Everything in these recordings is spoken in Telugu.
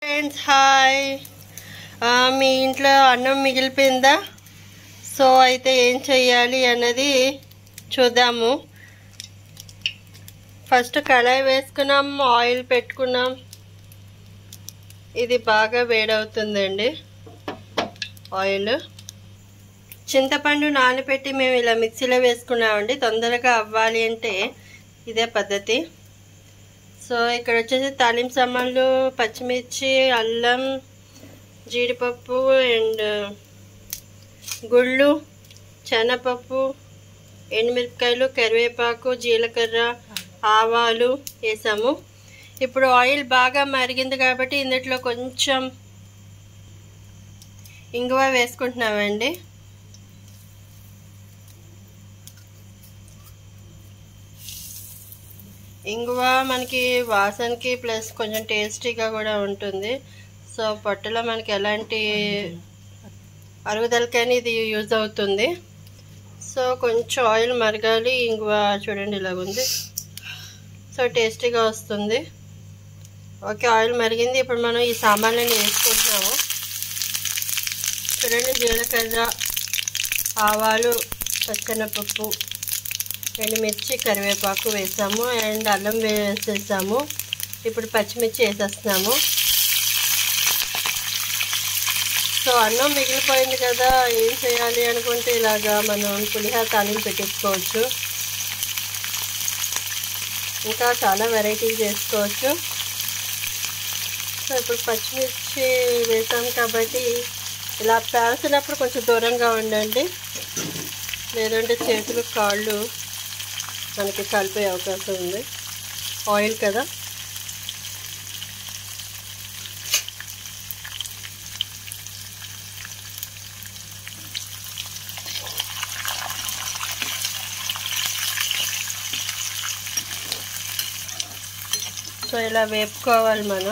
ఫ్రెండ్స్ హాయ్ ఆ, మీ ఇంట్లో అన్నం మిగిలిపోయిందా సో అయితే ఏం చెయ్యాలి అన్నది చూద్దాము ఫస్ట్ కళాయి వేసుకున్నాం ఆయిల్ పెట్టుకున్నాం ఇది బాగా వేడవుతుందండి ఆయిల్ చింతపండు నానబెట్టి మేము ఇలా మిక్సీలో వేసుకున్నామండి తొందరగా అవ్వాలి అంటే ఇదే పద్ధతి సో ఇక్కడ వచ్చేసి తాలింపు సామాన్లు పచ్చిమిర్చి అల్లం జీడిపప్పు అండ్ గుళ్ళు శనగపప్పు ఎండుమిరపకాయలు కరివేపాకు జీలకర్ర ఆవాలు వేసాము ఇప్పుడు ఆయిల్ బాగా మరిగింది కాబట్టి ఇందులో కొంచెం ఇంగువ వేసుకుంటున్నామండి ఇంగువ మనకి వాసనకి ప్లస్ కొంచెం టేస్టీగా కూడా ఉంటుంది సో పొట్టలో మనకి ఎలాంటి అరుగుదలకైనా ఇది యూజ్ అవుతుంది సో కొంచెం ఆయిల్ మరగాలి ఇంగువ చూడండి ఇలాగ ఉంది సో టేస్టీగా వస్తుంది ఓకే ఆయిల్ మరిగింది ఇప్పుడు మనం ఈ సామాన్లని వేసుకుంటున్నాము చూడండి జీలకర్ర ఆవాలు పచ్చెనపప్పు ఎండుమిర్చి కరివేపాకు వేసాము అండ్ అల్లం వేసేసాము ఇప్పుడు పచ్చిమిర్చి వేసేస్తున్నాము సో అన్నం మిగిలిపోయింది కదా ఏం చేయాలి అనుకుంటే ఇలాగా మనం పులిహోర తాలింపు పెట్టించుకోవచ్చు ఇంకా చాలా వెరైటీలు చేసుకోవచ్చు సో ఇప్పుడు పచ్చిమిర్చి వేసాం కాబట్టి ఇలా పేల్చినప్పుడు కొంచెం దూరంగా ఉండండి లేదంటే చేతులు కాళ్ళు మనకి కలిపే అవకాశం ఉంది ఆయిల్ కదా సో ఇలా వేపుకోవాలి మనం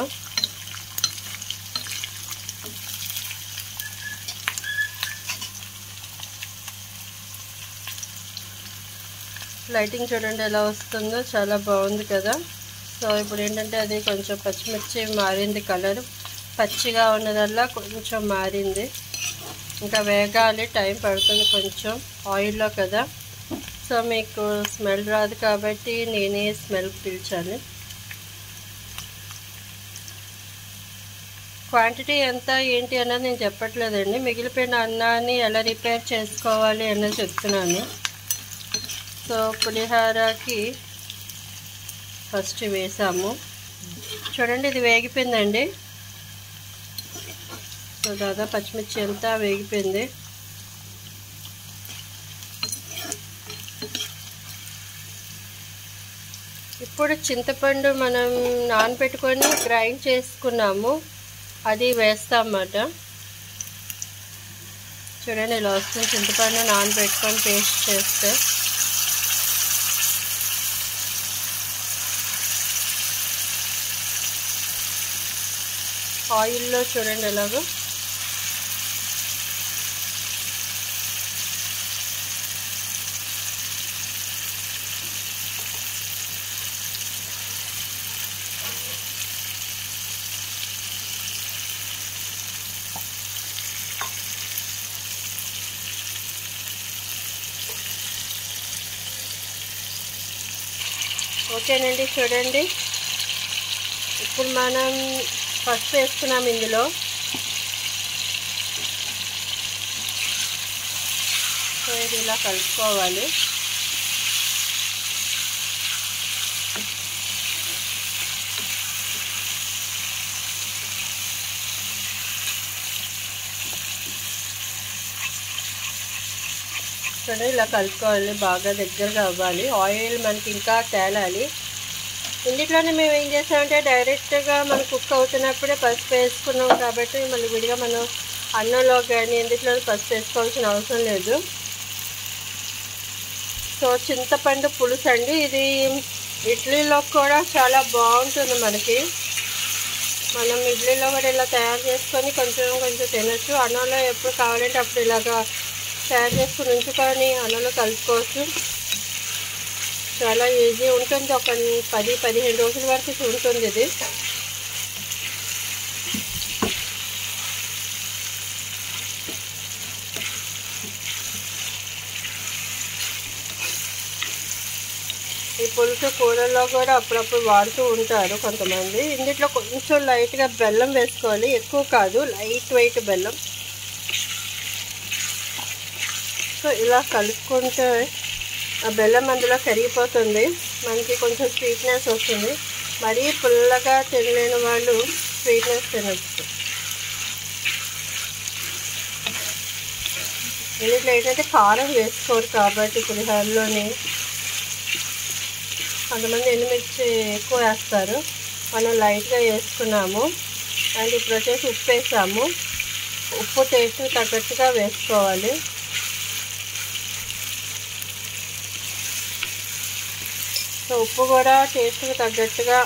లైటింగ్ చూడండి ఎలా వస్తుందో చాలా బాగుంది కదా సో ఇప్పుడు ఏంటంటే అది కొంచెం పచ్చిమిర్చి మారింది కలర్ పచ్చిగా ఉన్నదల్లా కొంచెం మారింది ఇంకా వేగాలి టైం పడుతుంది కొంచెం ఆయిల్లో కదా సో మీకు స్మెల్ రాదు కాబట్టి నేనే స్మెల్ పీల్చాలి క్వాంటిటీ ఎంత ఏంటి అన్నది నేను చెప్పట్లేదండి మిగిలిపోయిన అన్నాన్ని ఎలా రిపేర్ చేసుకోవాలి అన్నది చెప్తున్నాను సో పులిహోరకి ఫస్ట్ వేసాము చూడండి ఇది వేగిపోయిందండి సో దాదాపు పచ్చిమిర్చి అంతా వేగిపోయింది ఇప్పుడు చింతపండు మనం నానబెట్టుకొని గ్రైండ్ చేసుకున్నాము అది వేస్తామన్నమాట చూడండి ఇలా వస్తుంది చింతపండు నానబెట్టుకొని పేస్ట్ చేస్తే ఆయిల్లో చూడండి ఎలాగో ఓకేనండి చూడండి ఇప్పుడు మనం ఫస్ట్ వేసుకున్నాం ఇందులో సో ఇది ఇలా కలుపుకోవాలి చూడండి ఇలా కలుపుకోవాలి బాగా దగ్గరగా అవ్వాలి ఆయిల్ మనకి ఇంకా తేలాలి ఇందులోనే మేము ఏం చేసామంటే డైరెక్ట్గా మనం కుక్ అవుతున్నప్పుడే పసుపు వేసుకున్నాం కాబట్టి మళ్ళీ విడిగా మనం అన్నంలో కానీ ఇందులో పసుపు వేసుకోవాల్సిన అవసరం లేదు సో చింతపండు పులుసు అండి ఇది ఇడ్లీలో కూడా చాలా బాగుంటుంది మనకి మనం ఇడ్లీలో కూడా ఇలా తయారు చేసుకొని కొంచెం కొంచెం తినచ్చు అన్నంలో ఎప్పుడు కావాలంటే అప్పుడు ఇలాగా తయారు చేసుకుని ఉంచుకొని అన్నంలో కలుపుకోవచ్చు చాలా ఈజీ ఉంటుంది ఒక పది పదిహేను రోజుల వరకు ఉంటుంది ఇది ఈ పులుసు కూరల్లో కూడా అప్పుడప్పుడు వాడుతూ ఉంటారు కొంతమంది ఇందులో కొంచెం లైట్గా బెల్లం వేసుకోవాలి ఎక్కువ కాదు లైట్ వెయిట్ బెల్లం సో ఇలా కలుపుకుంటే ఆ బెల్లం అందులో కరిగిపోతుంది మనకి కొంచెం స్వీట్నెస్ వస్తుంది మరీ పుల్లగా తినలేని వాళ్ళు స్వీట్నెస్ తినచ్చు ఇందులో ఏంటంటే కారం వేసుకోరు కాబట్టి పులిహోరలోని కొంతమంది ఎండుమిర్చి ఎక్కువ వేస్తారు మనం లైట్గా వేసుకున్నాము అండ్ ఇప్పుడు వచ్చేసి ఉప్పు వేసాము ఉప్పు టేస్ట్ తగ్గట్టుగా వేసుకోవాలి సో ఉప్పు కూడా టేస్ట్కి తగ్గట్టుగా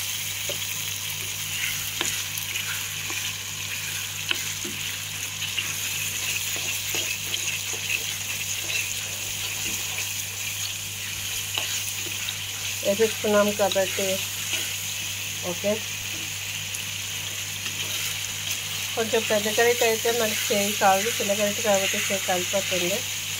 వేసేసుకున్నాం కాబట్టి ఓకే కొంచెం పెద్ద గరిట అయితే మనకి చేయి కాదు చిన్న గరిట కాబట్టి చేయి కలిపోతుంది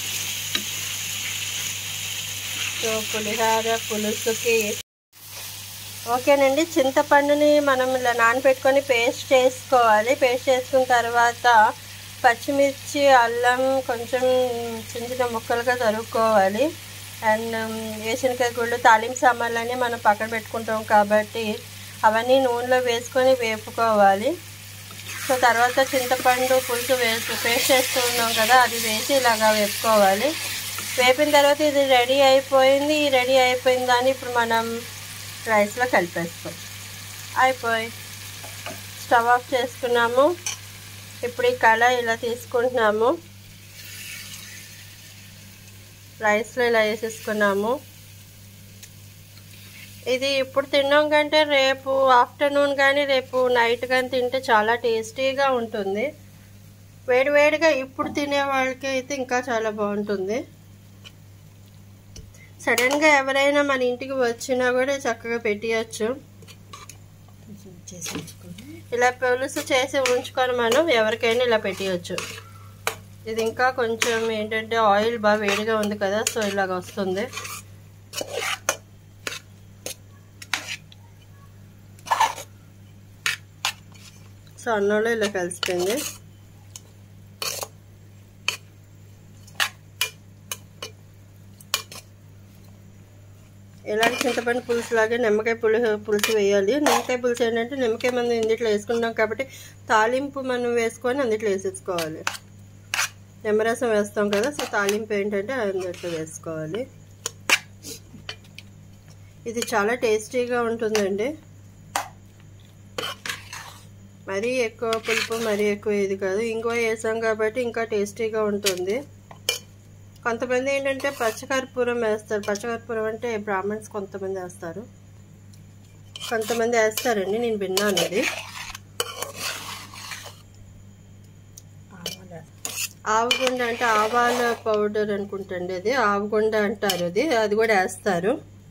సో పులిహార పులుసుకి ఓకేనండి చింతపండుని మనం ఇలా నానబెట్టుకొని పేస్ట్ చేసుకోవాలి పేస్ట్ చేసుకున్న తర్వాత పచ్చిమిర్చి అల్లం కొంచెం చిన్న చిన్న ముక్కలుగా తరుక్కోవాలి అండ్ వేసినకాయ గుళ్ళు తాలింపు సామాన్లన్నీ మనం పక్కన పెట్టుకుంటాం కాబట్టి అవన్నీ నూనెలో వేసుకొని వేపుకోవాలి సో తర్వాత చింతపండు పులుసు వేసి పేస్ట్ చేస్తూ ఉన్నాం కదా అది వేసి ఇలాగా వేపుకోవాలి వేపిన తర్వాత ఇది రెడీ అయిపోయింది ఈ రెడీ అయిపోయిన దాన్ని ఇప్పుడు మనం రైస్లో కలిపేస్తాం అయిపోయి స్టవ్ ఆఫ్ చేసుకున్నాము ఇప్పుడు ఈ కళాయి ఇలా తీసుకుంటున్నాము రైస్లో ఇలా వేసేసుకున్నాము ఇది ఇప్పుడు తిన్నాం కంటే రేపు ఆఫ్టర్నూన్ కానీ రేపు నైట్ కానీ తింటే చాలా టేస్టీగా ఉంటుంది వేడివేడిగా ఇప్పుడు తినే వాళ్ళకి అయితే ఇంకా చాలా బాగుంటుంది సడన్గా ఎవరైనా మన ఇంటికి వచ్చినా కూడా చక్కగా పెట్టియచ్చు ఇలా పులుసు చేసి ఉంచుకొని మనం ఎవరికైనా ఇలా పెట్టియచ్చు ఇది ఇంకా కొంచెం ఏంటంటే ఆయిల్ బాగా వేడిగా ఉంది కదా సో ఇలాగ వస్తుంది సో అన్నంలో ఇలా కలిసిపోయింది ఎలాంటి చింతపండు పులుసు లాగే నిమ్మకాయ పులి పులుసు వేయాలి నిమ్మకాయ పులుసు ఏంటంటే నిమ్మకాయ మనం ఇందులో వేసుకుంటాం కాబట్టి తాలింపు మనం వేసుకొని అందులో వేసేసుకోవాలి నిమ్మరసం వేస్తాం కదా సో తాలింపు ఏంటంటే అందులో వేసుకోవాలి ఇది చాలా టేస్టీగా ఉంటుందండి మరీ ఎక్కువ పులుపు మరీ ఎక్కువ ఇది కాదు ఇంకో వేసాం కాబట్టి ఇంకా టేస్టీగా ఉంటుంది కొంతమంది ఏంటంటే పచ్చకర్పూరం వేస్తారు పచ్చకర్పూరం అంటే బ్రాహ్మణ్స్ కొంతమంది వేస్తారు కొంతమంది వేస్తారండి నేను విన్నాను ఇది ఆవుగుండ అంటే ఆవాల పౌడర్ అనుకుంటండి అది ఆవుగుండ అంటారు అది అది కూడా వేస్తారు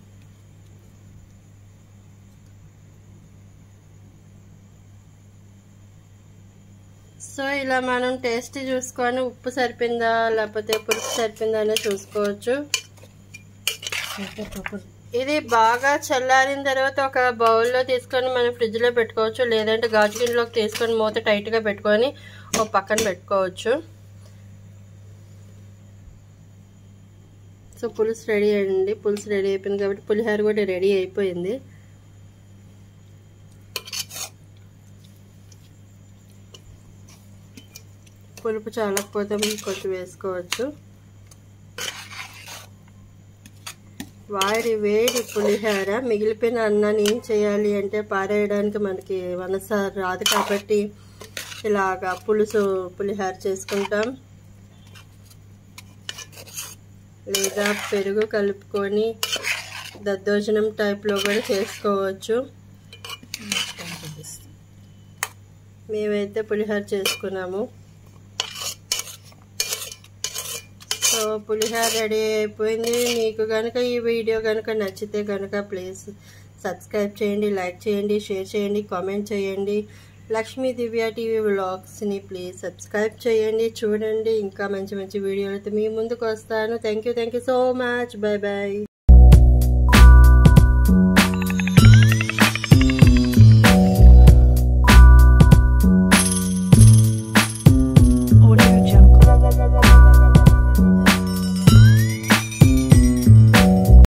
సో ఇలా మనం టేస్ట్ చూసుకొని ఉప్పు సరిపోయిందా లేకపోతే పులుసు సరిపోయిందా అనేది చూసుకోవచ్చు ఇది బాగా చల్లారిన తర్వాత ఒక బౌల్లో తీసుకొని మనం ఫ్రిడ్జ్లో పెట్టుకోవచ్చు లేదంటే గాజు గిన్నెలోకి తీసుకొని మూత టైట్గా పెట్టుకొని ఒక పక్కన పెట్టుకోవచ్చు సో పులుసు రెడీ అయ్యింది పులుసు రెడీ అయిపోయింది కాబట్టి పులిహోర కూడా రెడీ అయిపోయింది పులుపు చాలకపోతే కొంచెం వేసుకోవచ్చు వారి వేడి పులిహోర మిగిలిపోయిన అన్నాన్ని ఏం చేయాలి అంటే పారేయడానికి మనకి వనస రాదు కాబట్టి ఇలాగా పులుసు పులిహోర చేసుకుంటాం లేదా పెరుగు కలుపుకొని దద్దోజనం టైప్లో కూడా చేసుకోవచ్చు మేమైతే పులిహోర చేసుకున్నాము సో పులిహోర రెడీ అయిపోయింది మీకు కనుక ఈ వీడియో కనుక నచ్చితే కనుక ప్లీజ్ సబ్స్క్రైబ్ చేయండి లైక్ చేయండి షేర్ చేయండి కామెంట్ చేయండి లక్ష్మీ దివ్య టీవీ వ్లాగ్స్ని ప్లీజ్ సబ్స్క్రైబ్ చేయండి చూడండి ఇంకా మంచి మంచి వీడియోలతో మీ ముందుకు వస్తాను thank you thank you so much bye bye